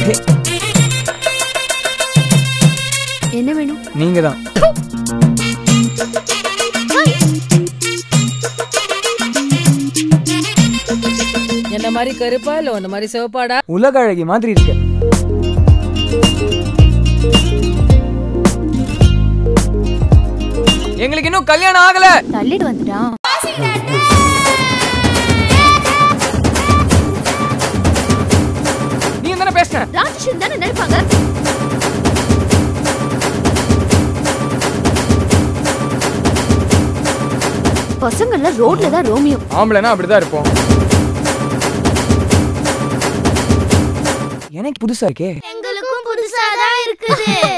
என்ன வேணும் நீங்க தான் என்ன மாதிரி கருப்பா இல்ல உன்ன மாதிரி சிவப்பாடா உலக அழகி மாதிரி இருக்க எங்களுக்கு இன்னும் கல்யாணம் ஆகல தள்ளிட்டு வந்துட்டான் நீ தானே பேசுன ராட்சசன் தானே நினைப்பாங்க பசங்கள்ல ரோட்ல தான் ரோமியோ ஆம்பளைனா அப்படிதான் இருப்போம் எனக்கு புதுசா இருக்கே எங்களுக்கும் புதுசா தான் இருக்குது